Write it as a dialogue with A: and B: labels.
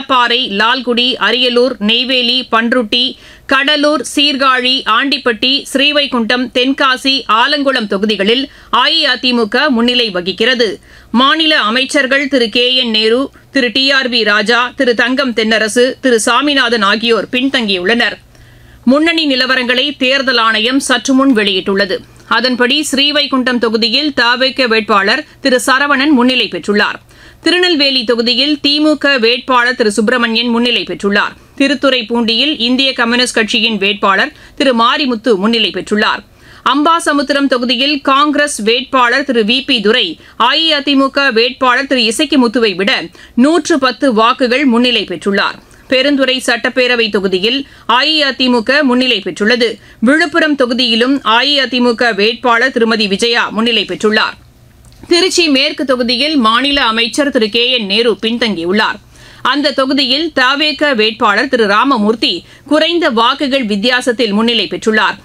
A: மணப்பாறை லால்குடி அரியலூர் நெய்வேலி பன்ருட்டி கடலூர் சீர்காழி ஆண்டிப்பட்டி ஸ்ரீவைகுண்டம் தென்காசி ஆலங்குளம் தொகுதிகளில் அஇஅதிமுக முன்னிலை வகிக்கிறது மாநில அமைச்சர்கள் Thiru K N Nehru Thiru T R B Raja Thiru Thangam Thennarasu Thiru Saminathan ஆகியோர் பின்தங்கியுள்ளனர் முன்னணி நிலவரங்களை தேர்தல் ஆணையம் சற்று முன் வெளியிட்டுள்ளது அதன்படி ஸ்ரீவைகுண்டம் தொகுதியில் தவேக வேட்பாளர் திரு சரவணன் முன்னிலை பெற்றுள்ளார் திருநெல்வேலி தொகுதியில் திமுக வேட்பாளர் திரு சுப்பிரமணியன் முன்னிலை பெற்றுள்ளார் திருத்துறைப்பூண்டியில் இந்திய கம்யூனிஸ்ட் கட்சியின் வேட்பாளர் திரு மாரிமுத்து முன்னிலை பெற்றுள்ளார் அம்பாசமுத்திரம் தொகுதியில் காங்கிரஸ் வேட்பாளர் திரு வி பி துரை அஇஅதிமுக வேட்பாளர் திரு இசக்கிமுத்துவை விட நூற்று பத்து வாக்குகள் முன்னிலை பெற்றுள்ளார் பெருந்துறை சட்டப்பேரவை தொகுதியில் அஇஅதிமுக முன்னிலை பெற்றுள்ளது விழுப்புரம் தொகுதியிலும் அஇஅதிமுக வேட்பாளர் திருமதி விஜயா முன்னிலை பெற்றுள்ளார் திருச்சி மேற்கு தொகுதியில் மாநில அமைச்சர் திரு கே என் நேரு பின்தங்கியுள்ளார் அந்த தொகுதியில் தவேக வேட்பாளர் திரு ராமமூர்த்தி குறைந்த வாக்குகள் வித்தியாசத்தில் முன்னிலை பெற்றுள்ளார்